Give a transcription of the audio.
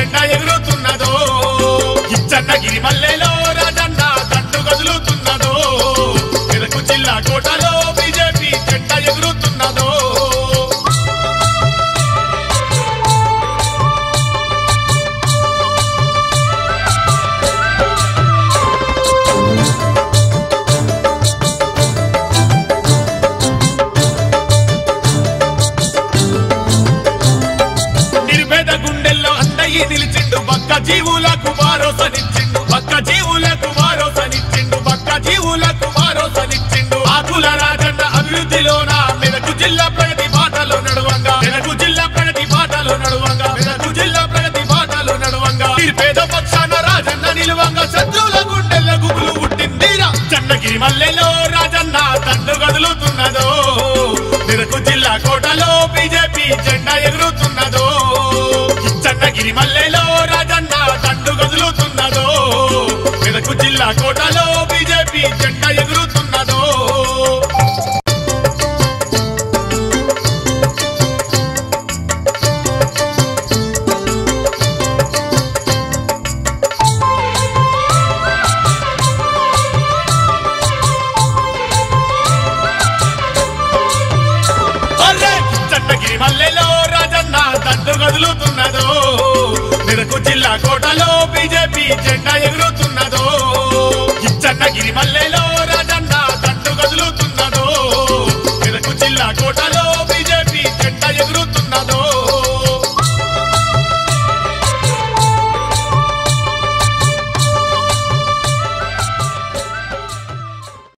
జెండా ఎగురుతున్నదో కిచ్చన్నగిరి మల్లెలో రాజన్న దండు కదులుతున్నదో మెదకు జిల్లా కోటలో బీజేపీ జెండా ఎగురుతున్నదో నిర్భేద గుండెల్లో అందయి నిలిచిండు బక్క జీవులకు భరోసనిచ్చిండు బక్క జీవులకు భరోసనిచ్చిండు బక్క జీవులకు భరోసనిచ్చిండు ఆకుల రాజన్న అభివృద్ధిలోన మెదకు జిల్లా ప్రగతి బాటలో నడువంగా మెదకు జిల్లా ప్రగతి బాటలో నడువంగా మెదకు జిల్లా ప్రగతి బాటలో నడువంగా నిర్భేద పక్షాన రాజన్న నిలువంగా శత్రువుల గుండెల్ల గుబులు పుట్టిందిరా చన్నగిరి మల్లెలో రాజన్న తండ్రు కదులుతున్నదో మెదకు జిల్లా కోటలో బీజేపీ జెండా ఎగురుతున్నదో చన్నగిరి మల్లెలో రాజన్న దండు కదులుతున్నదో మెదకు జిల్లా కోటలో బీజేపీ జెండా ఎగురుతున్నదో అర్రే! చన్నగిరి మల్లెలో రాజన్న దండు కదులుతున్నదో మెదకు జిల్లా కోటలో బీజేపీ జెండా ఎగురుతున్నదో చన్నగిరి మల్లెలో రాజన్న దండు కదులుతున్నదో